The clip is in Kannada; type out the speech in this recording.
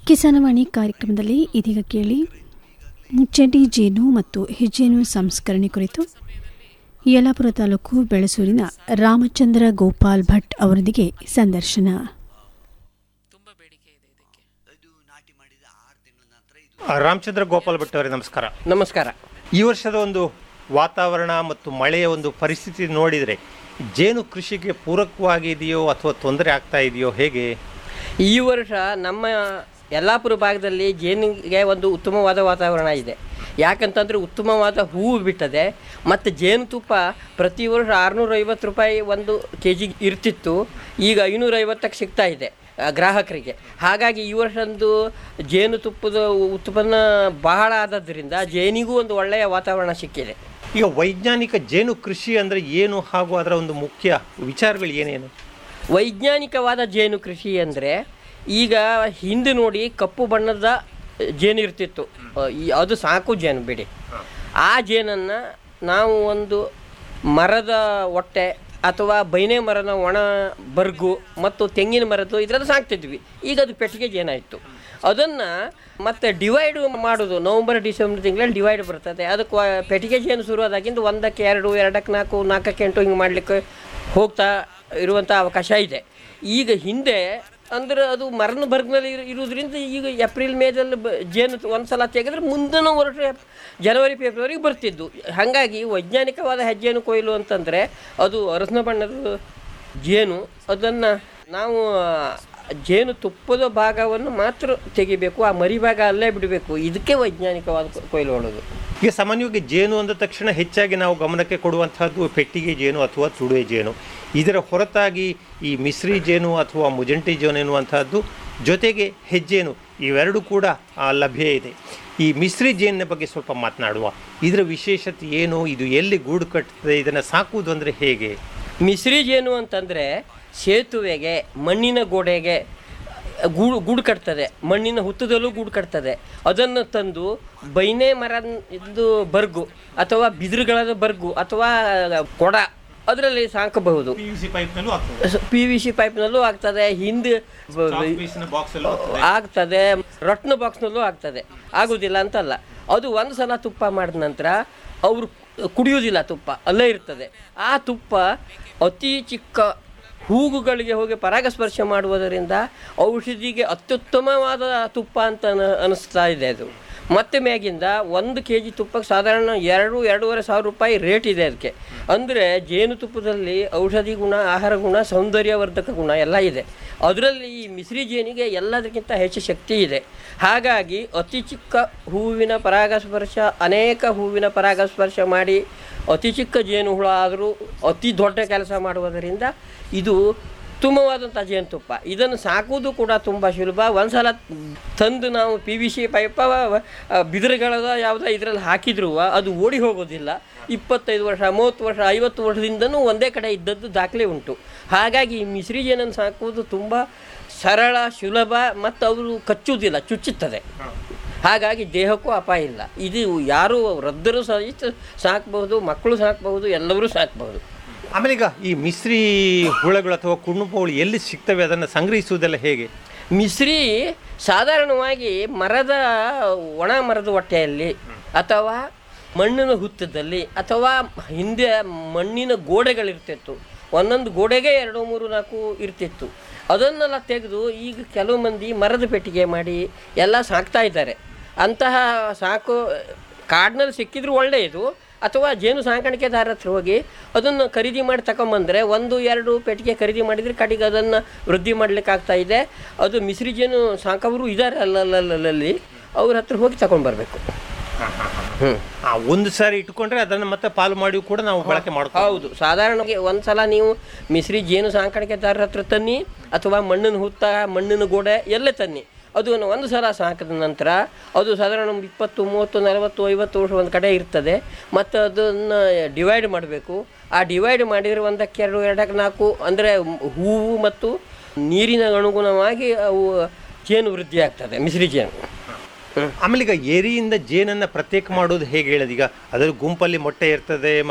ಕಿಸಾನವಾಣಿ ಕಾರ್ಯಕ್ರಮದಲ್ಲಿ ಇದೀಗ ಕೇಳಿ ಮುಚ್ಚಡಿ ಜೇನು ಮತ್ತು ಹೆಜ್ಜೇನು ಸಂಸ್ಕರಣೆ ಕುರಿತು ಯಲ್ಲಾಪುರ ತಾಲೂಕು ಬೆಳಸೂರಿನ ರಾಮಚಂದ್ರ ಗೋಪಾಲ್ ಭಟ್ ಅವರೊಂದಿಗೆ ಸಂದರ್ಶನ ರಾಮಚಂದ್ರ ಗೋಪಾಲ್ ಭಟ್ ಅವರೇ ನಮಸ್ಕಾರ ನಮಸ್ಕಾರ ಈ ವರ್ಷದ ಒಂದು ವಾತಾವರಣ ಮತ್ತು ಮಳೆಯ ಒಂದು ಪರಿಸ್ಥಿತಿ ನೋಡಿದರೆ ಜೇನು ಕೃಷಿಗೆ ಪೂರಕವಾಗಿದೆಯೋ ಅಥವಾ ತೊಂದರೆ ಆಗ್ತಾ ಇದೆಯೋ ಹೇಗೆ ಈ ವರ್ಷ ನಮ್ಮ ಯಲ್ಲಾಪುರ ಭಾಗದಲ್ಲಿ ಜೇನಿಗೆ ಒಂದು ಉತ್ತಮವಾದ ವಾತಾವರಣ ಇದೆ ಯಾಕಂತಂದರೆ ಉತ್ತಮವಾದ ಹೂವು ಬಿಟ್ಟದೆ ಮತ್ತು ಜೇನುತುಪ್ಪ ಪ್ರತಿ ವರ್ಷ ಆರುನೂರೈವತ್ತು ರೂಪಾಯಿ ಒಂದು ಕೆ ಜಿ ಇರ್ತಿತ್ತು ಈಗ ಐನೂರೈವತ್ತಕ್ಕೆ ಸಿಗ್ತಾ ಇದೆ ಆ, ಗ್ರಾಹಕರಿಗೆ ಹಾಗಾಗಿ ಈ ವರ್ಷಂದು ಜೇನುತುಪ್ಪದ ಉತ್ಪನ್ನ ಬಹಳ ಆದದ್ರಿಂದ ಜೇನಿಗೂ ಒಂದು ಒಳ್ಳೆಯ ವಾತಾವರಣ ಸಿಕ್ಕಿದೆ ಈಗ ವೈಜ್ಞಾನಿಕ ಜೇನು ಕೃಷಿ ಅಂದರೆ ಏನು ಹಾಗೂ ಅದರ ಒಂದು ಮುಖ್ಯ ವಿಚಾರಗಳು ಏನೇನು ವೈಜ್ಞಾನಿಕವಾದ ಜೇನು ಕೃಷಿ ಅಂದರೆ ಈಗ ಹಿಂದೆ ನೋಡಿ ಕಪ್ಪು ಬಣ್ಣದ ಜೇನು ಇರ್ತಿತ್ತು ಅಹ್, ಈ- ಅದು ಸಾಕು ಜೇನು ಬಿಡಿ ಆ ಜೇನನ್ನು ನಾವು ಒಂದು ಮರದ ಹೊಟ್ಟೆ ಅಥವಾ ಬೈನೆ ಮರದ ಒಣ ಬರ್ಗು ಮತ್ತು ತೆಂಗಿನ ಮರದ್ದು ಇದರಲ್ಲಿ ಸಾಕ್ತಿದ್ವಿ ಈಗ ಅದು ಪೆಟ್ಟಿಗೆ ಜೇನಾಯಿತು ಅದನ್ನು ಮತ್ತೆ ಡಿವೈಡ್ ಮಾಡೋದು ನವಂಬರ್ ಡಿಸೆಂಬರ್ ತಿಂಗಳಲ್ಲಿ ಡಿವೈಡ್ ಬರ್ತದೆ ಅದಕ್ಕೆ ವ- ಪೆಟ್ಟಿಗೆ ಜೇನು ಶುರುವಾದಾಗಿಂದ ಒಂದಕ್ಕೆ ಎರಡು ಎರಡಕ್ಕೆ ನಾಲ್ಕು ನಾಲ್ಕಕ್ಕೆ ಎಂಟು ಹಿಂಗೆ ಮಾಡಲಿಕ್ಕೆ ಹೋಗ್ತಾ ಇರುವಂಥ ಅವಕಾಶ ಇದೆ ಈಗ ಹಿಂದೆ ಅಂದ್ರೆ ಅದು ಮರಣ ಬರ್ಗ್ನಲ್ಲಿ ಇರು- ಇರುವುದರಿಂದ ಈಗ ಏಪ್ರಿಲ್ ಮೇದಲ್ಲಿ ಬ ಜೇನು ಒಂದು ಸಲ ತೆಗೆದ್ರೆ ಮುಂದಿನ ವರ್ಷ ಜನವರಿ ಫೆಬ್ರವರಿಗೆ ಬರ್ತಿದ್ದು ಹಾಗಾಗಿ ವೈಜ್ಞಾನಿಕವಾದ ಹೆಜ್ಜೆನು ಕೊಯ್ಲು ಅಂತಂದರೆ ಅದು ಅರಸಿನ ಬಣ್ಣದ ಜೇನು ಅದನ್ನು ನಾವು ಜೇನು ತುಪ್ಪದ ಭಾಗವನ್ನು ಮಾತ್ರ ತೆಗಿಬೇಕು ಆ ಮರಿ ಭಾಗ ಅಲ್ಲೇ ಬಿಡಬೇಕು ಇದಕ್ಕೆ ವೈಜ್ಞಾನಿಕವಾದ ಕೊ- ಕೊಯ್ಲು ಮಾಡೋದು ಈಗ ಸಾಮಾನ್ಯವಾಗಿ ಜೇನು ಅಂದ ತಕ್ಷಣ ಹೆಚ್ಚಾಗಿ ನಾವು ಗಮನಕ್ಕೆ ಕೊಡುವಂತಹದ್ದು ಪೆಟ್ಟಿಗೆ ಜೇನು ಅಥವಾ ತುಡುವೆ ಜೇನು ಇದರ ಹೊರತಾಗಿ ಈ ಮಿಶ್ರಿ ಜೇನು ಅಥವಾ ಮುಜಂಟಿ ಜೇನು ಎನ್ನುವಂತಹದ್ದು ಜೊತೆಗೆ ಹೆಜ್ಜೇನು ಇವೆರಡೂ ಕೂಡ ಆ, ಲಭ್ಯ ಇದೆ ಈ ಮಿಶ್ರಿ ಜೇನಿನ ಬಗ್ಗೆ ಸ್ವಲ್ಪ ಮಾತನಾಡುವ ಇದರ ವಿಶೇಷತೆ ಏನು ಇದು ಎಲ್ಲಿ ಗೂಡು ಕಟ್ಟುತ್ತದೆ ಇದನ್ನು ಸಾಕುವುದು ಅಂದರೆ ಹೇಗೆ ಮಿಶ್ರಿ ಜೇನು ಅಂತಂದರೆ ಸೇತುವೆಗೆ ಮಣ್ಣಿನ ಗೋಡೆಗೆ ಗೂಡು ಗೂಡು ಕಟ್ತದೆ ಮಣ್ಣಿನ ಹುತ್ತದಲ್ಲೂ ಗೂಡು ಕಟ್ತದೆ ಅದನ್ನು ತಂದು ಬೈನೆ ಮರ ಇದು ಬರ್ಗು ಅಥವಾ ಬಿದಿರುಗಳದ ಬರ್ಗು ಅಥವಾ ಕೊಡ ಅದರಲ್ಲಿ ಸಾಕಬಹುದು ಪಿ ವಿ ಸಿ ಪೈಪ್ನಲ್ಲೂ ಆಗ್ತದೆ ಹಿಂದೆ ಬ- ಆಗ್ತದೆ ರಟ್ನ ಬಾಕ್ಸ್ನಲ್ಲೂ ಆಗ್ತದೆ ಆಗುವುದಿಲ್ಲ ಅಂತಲ್ಲ ಅದು ಒಂದು ಸಲ ತುಪ್ಪ ಮಾಡಿದ ನಂತರ ಅವರು ಕುಡಿಯುವುದಿಲ್ಲ ತುಪ್ಪ ಅಲ್ಲೇ ಇರ್ತದೆ ಆ ತುಪ್ಪ ಅತಿ ಚಿಕ್ಕ ಹೂಗುಗಳಿಗೆ ಹೋಗಿ ಪರಾಗಸ್ಪರ್ಶ ಮಾಡುವುದರಿಂದ ಔಷಧಿಗೆ ಅತ್ಯುತ್ತಮವಾದ ತುಪ್ಪ ಅಂತ ಅನ- ಅನಿಸ್ತಾ ಇದೆ ಅದು ಮತ್ತೆ ಮ್ಯಾಗಿಂದ ಒಂದು ಕೆ ಜಿ ತುಪ್ಪಕ್ಕೆ ಸಾಧಾರಣ ಎರಡು ಎರಡೂವರೆ ಸಾವಿರ ರೂಪಾಯಿ ರೇಟ್ ಇದೆ ಅದಕ್ಕೆ ಅಂದರೆ ಜೇನುತುಪ್ಪದಲ್ಲಿ ಔಷಧಿ ಗುಣ ಆಹಾರ ಗುಣ ಸೌಂದರ್ಯವರ್ಧಕ ಗುಣ ಎಲ್ಲ ಇದೆ ಅದರಲ್ಲಿ ಈ ಮಿಶ್ರಿ ಜೇನಿಗೆ ಎಲ್ಲದಕ್ಕಿಂತ ಹೆಚ್ಚು ಶಕ್ತಿ ಇದೆ ಹಾಗಾಗಿ ಅತಿ ಚಿಕ್ಕ ಹೂವಿನ ಪರಾಗಸ್ಪರ್ಶ ಅನೇಕ ಹೂವಿನ ಪರಾಗಸ್ಪರ್ಶ ಮಾಡಿ ಅತಿ ಚಿಕ್ಕ ಜೇನು ಹುಳ ಆದರೂ ಅತಿ ದೊಡ್ಡ ಕೆಲಸ ಮಾಡುವುದರಿಂದ ಇದು ಉತ್ತಮವಾದಂಥ ಜೇನುತುಪ್ಪ ಇದನ್ನು ಸಾಕುವುದು ಕೂಡ ತುಂಬ ಸುಲಭ ಒಂದ್ಸಲ ತಂದು ನಾವು ಪಿ ವಿ ಸಿ ಪೈಪ ಬಿದಿರುಗಳದ ಯಾವುದೋ ಇದರಲ್ಲಿ ಹಾಕಿದ್ರು ಅದು ಓಡಿ ಹೋಗೋದಿಲ್ಲ ಇಪ್ಪತ್ತೈದು ವರ್ಷ ಮೂವತ್ತು ವರ್ಷ ಐವತ್ತು ವರ್ಷದಿಂದನೂ ಒಂದೇ ಕಡೆ ಇದ್ದದ್ದು ದಾಖಲೆ ಉಂಟು ಹಾಗಾಗಿ ಈ ಮಿಶ್ರಿ ಜೇನನ್ನು ಸಾಕುವುದು ತುಂಬ ಸರಳ ಸುಲಭ ಮತ್ತು ಅವರು ಕಚ್ಚುವುದಿಲ್ಲ ಚುಚ್ಚುತ್ತದೆ ಹಾಗಾಗಿ ದೇಹಕ್ಕೂ ಅಪಾಯ ಇಲ್ಲ ಇದು ಯಾರು ವೃದ್ಧರು ಸಹಿತ ಸಾಕಬಹುದು ಮಕ್ಕಳು ಸಾಕಬಹುದು ಎಲ್ಲರೂ ಸಾಕಬಹುದು ಆಮೇಲೆ ಈಗ ಈ ಮಿಶ್ರಿ ಹುಳಗಳು ಅಥವಾ ಕುಣುಪಗಳು ಎಲ್ಲಿ ಸಿಗ್ತವೆ ಅದನ್ನು ಸಂಗ್ರಹಿಸುವುದೆಲ್ಲ ಹೇಗೆ ಮಿಶ್ರಿ ಸಾಧಾರಣವಾಗಿ ಮರದ ಒಣ ಮರದ ಹೊಟ್ಟೆಯಲ್ಲಿ ಅಥವಾ ಮಣ್ಣಿನ ಹುತ್ತದಲ್ಲಿ ಅಥವಾ ಹಿಂದೆ ಮಣ್ಣಿನ ಗೋಡೆಗಳಿರ್ತಿತ್ತು ಒಂದೊಂದು ಗೋಡೆಗೆ ಎರಡು ಮೂರು ನಾಲ್ಕು ಇರ್ತಿತ್ತು ಅದನ್ನೆಲ್ಲ ತೆಗೆದು ಈಗ ಕೆಲವು ಮಂದಿ ಮರದ ಪೆಟ್ಟಿಗೆ ಮಾಡಿ ಎಲ್ಲ ಸಾಕ್ತಾ ಇದ್ದಾರೆ ಅಂತಹ ಸಾಕು ಕಾಡಿನಲ್ಲಿ ಸಿಕ್ಕಿದ್ರು ಒಳ್ಳೆಯದು ಅಥವಾ ಜೇನು ಸಾಕಾಣಿಕೆದಾರ ಹತ್ರ ಹೋಗಿ ಅದನ್ನು ಖರೀದಿ ಮಾಡಿ ತಗೊಂಬಂದರೆ ಒಂದು ಎರಡು ಪೆಟ್ಟಿಗೆ ಖರೀದಿ ಮಾಡಿದರೆ ಕಡೆಗೆ ಅದನ್ನು ವೃದ್ಧಿ ಮಾಡ್ಲಿಕ್ಕೆ ಆಗ್ತಾ ಇದೆ ಅದು ಮಿಶ್ರಿ ಜೇನು ಸಾಕವರು ಇದ್ದಾರೆ ಅಲ್ಲಲ್ಲಲ್ಲಿ ಅವ್ರ ಹತ್ರ ಹೋಗಿ ತಗೊಂಡ್ಬರ್ಬೇಕು ಹ್ಞೂ ಆ, ಒಂದು ಸಾರಿ ಇಟ್ಕೊಂಡ್ರೆ ಅದನ್ನು ಮತ್ತೆ ಪಾಲು ಮಾಡಿ ಕೂಡ ನಾವು ಬಳಕೆ ಮಾಡ್ಕೊ ಹೌದು ಸಾಧಾರಣವಾಗಿ ಒಂದು ಸಲ ನೀವು ಮಿಶ್ರಿ ಜೇನು ಸಾಕಾಣಿಕೆದಾರರ ಹತ್ರ ತನ್ನಿ ಅಥವಾ ಮಣ್ಣಿನ ಹುತ್ತ ಮಣ್ಣಿನ ಗೋಡೆ ಎಲ್ಲೇ ತನ್ನಿ ಅದು ಒಂದು ಸಲ ಸಾಕಿದ ನಂತರ ಅದು ಸಾಧಾರಣ ಒಂದು ಇಪ್ಪತ್ತು ಮೂವತ್ತು ನಲವತ್ತು ಐವತ್ತು ವರ್ಷ ಒಂದು ಕಡೆ ಇರ್ತದೆ ಮತ್ತು ಅದನ್ನು ಡಿವೈಡ್ ಮಾಡಬೇಕು ಆ ಡಿವೈಡ್ ಮಾಡಿದರೆ ಒಂದಕ್ಕೆ ಎರಡು ಎರಡಕ್ಕೆ ನಾಲ್ಕು ಅಂದರೆ ಹೂವು ಮತ್ತು ನೀರಿನ ಅನುಗುಣವಾಗಿ ಅವು ಜೇನು ವೃದ್ಧಿ ಆಗ್ತದೆ ಮಿಶ್ರಿ ಜೇನು ಆಮೇಲೆ ಈಗ ಏರಿಯಿಂದ ಜೇನನ್ನು ಪ್ರತ್ಯೇಕ ಮಾಡೋದು ಹೇಗೆ ಹೇಳೋದು ಈಗ ಅದರ ಗುಂಪಲ್ಲಿ ಮೊಟ್ಟೆ ಇರ್ತದೆ